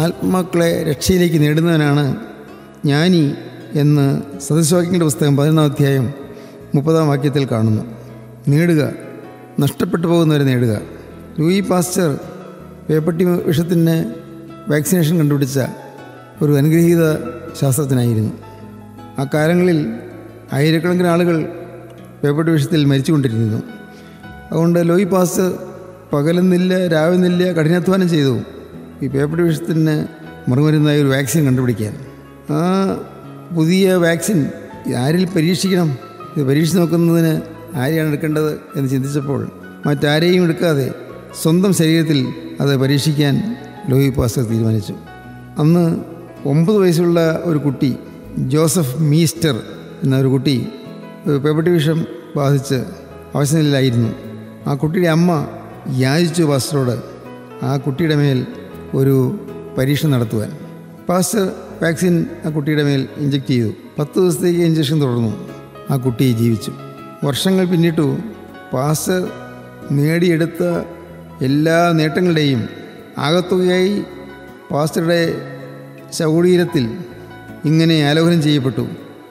ആത്മാക്കളെ രക്ഷയിലേക്ക് നേടുന്നവനാണ് ജ്ഞാനി എന്ന് സദസ്വാക്യങ്ങളുടെ പുസ്തകം പതിനൊന്നാം അധ്യായം മുപ്പതാം വാക്യത്തിൽ കാണുന്നു നേടുക നഷ്ടപ്പെട്ടു പോകുന്നവരെ നേടുക ലൂയി പാസ്റ്റർ പേപ്പട്ടി വിഷത്തിന് വാക്സിനേഷൻ കണ്ടുപിടിച്ച ഒരു അനുഗ്രഹീത ശാസ്ത്രജ്ഞനായിരുന്നു ആ കാലങ്ങളിൽ ആയിരക്കണക്കിന് ആളുകൾ പേപ്പട്ടി വിഷത്തിൽ മരിച്ചുകൊണ്ടിരുന്നു അതുകൊണ്ട് ലോയി പാസ് പകലെന്നില്ല രാവിലെന്നില്ല കഠിനാധ്വാനം ചെയ്തു ഈ പേപ്പട്ടി വിഷത്തിന് മറുമരുന്നായി ഒരു വാക്സിൻ കണ്ടുപിടിക്കാൻ ആ പുതിയ വാക്സിൻ ആരിൽ പരീക്ഷിക്കണം ഇത് പരീക്ഷിച്ച് നോക്കുന്നതിന് ആരെയാണ് എടുക്കേണ്ടത് എന്ന് ചിന്തിച്ചപ്പോൾ മറ്റാരെയും എടുക്കാതെ സ്വന്തം ശരീരത്തിൽ അത് പരീക്ഷിക്കാൻ ലോയി പാസ്റ്റർ തീരുമാനിച്ചു അന്ന് ഒമ്പത് വയസ്സുള്ള ഒരു കുട്ടി ജോസഫ് മീസ്റ്റർ എന്ന ഒരു കുട്ടി പേപ്പട്ടി വിഷം ബാധിച്ച് അവശനിലായിരുന്നു ആ കുട്ടിയുടെ അമ്മ യാചിച്ചു പാസ്റ്ററോട് ആ കുട്ടിയുടെ മേൽ ഒരു പരീക്ഷ നടത്തുവാൻ പാസ്റ്റർ വാക്സിൻ ആ കുട്ടിയുടെ മേൽ ഇഞ്ചെക്ട് ചെയ്തു പത്ത് ദിവസത്തേക്ക് ഇഞ്ചക്ഷൻ തുടർന്നു ആ കുട്ടി ജീവിച്ചു വർഷങ്ങൾ പിന്നിട്ടു പാസ്റ്റർ നേടിയെടുത്ത എല്ലാ നേട്ടങ്ങളുടെയും ആകത്തുകയായി പാസ്റ്ററുടെ ശവകുടീരത്തിൽ ഇങ്ങനെ ആലോചനം ചെയ്യപ്പെട്ടു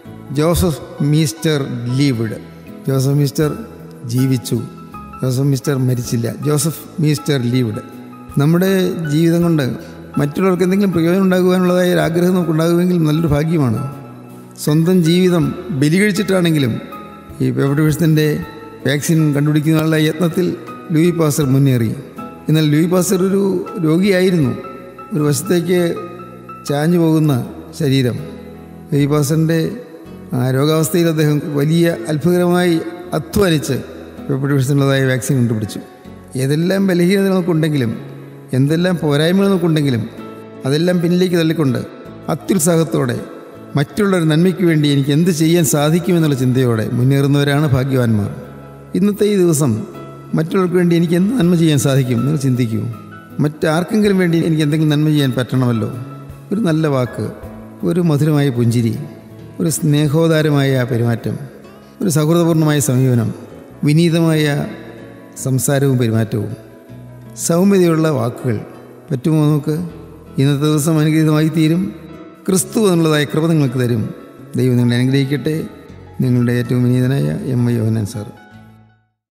Joseph Meister lived Joseph Meister ജീവിച്ചു ജോസഫ് മീസ്റ്റർ മരിച്ചില്ല ജോസഫ് മീസ്റ്റർ ലീവ്ഡ് നമ്മുടെ ജീവിതം കൊണ്ട് മറ്റുള്ളവർക്ക് എന്തെങ്കിലും പ്രയോജനം ഉണ്ടാകുവാനുള്ളതായ ഒരു ആഗ്രഹം നമുക്കുണ്ടാകുമെങ്കിൽ നല്ലൊരു ഭാഗ്യമാണ് സ്വന്തം ജീവിതം ബലികഴിച്ചിട്ടാണെങ്കിലും ഈ പേപ്പർ വിഷത്തിൻ്റെ വാക്സിൻ കണ്ടുപിടിക്കുന്നതിനുള്ള യത്നത്തിൽ ലൂയി പാസർ മുന്നേറി എന്നാൽ ലൂയി പാസർ ഒരു രോഗിയായിരുന്നു ഒരു വശത്തേക്ക് ചാഞ്ഞു പോകുന്ന ശരീരം ലൂയി പാസറിൻ്റെ ആ രോഗാവസ്ഥയിൽ അദ്ദേഹം വലിയ അത്ഭുതകരമായി അധ്വാനിച്ച് പേപ്പർ വിഷത്തിനുള്ളതായ വാക്സിൻ കണ്ടുപിടിച്ചു ഏതെല്ലാം ബലഹീനത നമുക്കുണ്ടെങ്കിലും എന്തെല്ലാം പോരായ്മകൾ നമുക്കുണ്ടെങ്കിലും അതെല്ലാം പിന്നിലേക്ക് തള്ളിക്കൊണ്ട് അത്യുത്സാഹത്തോടെ മറ്റുള്ളവർ നന്മയ്ക്ക് വേണ്ടി എനിക്ക് എന്ത് ചെയ്യാൻ സാധിക്കുമെന്നുള്ള ചിന്തയോടെ മുന്നേറുന്നവരാണ് ഭാഗ്യവാന്മാർ ഇന്നത്തെ ഈ ദിവസം മറ്റുള്ളവർക്ക് വേണ്ടി എനിക്ക് എന്ത് നന്മ ചെയ്യാൻ സാധിക്കും നിങ്ങൾ ചിന്തിക്കൂ മറ്റാർക്കെങ്കിലും വേണ്ടി എനിക്ക് എന്തെങ്കിലും നന്മ ചെയ്യാൻ പറ്റണമല്ലോ ഒരു നല്ല വാക്ക് ഒരു മധുരമായ പുഞ്ചിരി ഒരു സ്നേഹോദാരമായ പെരുമാറ്റം ഒരു സൗഹൃദപൂർണ്ണമായ സമീപനം വിനീതമായ സംസാരവും പെരുമാറ്റവും സൗമ്യതയുള്ള വാക്കുകൾ പറ്റുമോ നമുക്ക് ഇന്നത്തെ ദിവസം അനുഗ്രഹീതമായി തീരും ക്രിസ്തു എന്നുള്ളതായ കൃപ നിങ്ങൾക്ക് തരും ദൈവം നിങ്ങളെ അനുഗ്രഹിക്കട്ടെ നിങ്ങളുടെ ഏറ്റവും വിനീതനായ എം ഐ യോഹനൻ സാർ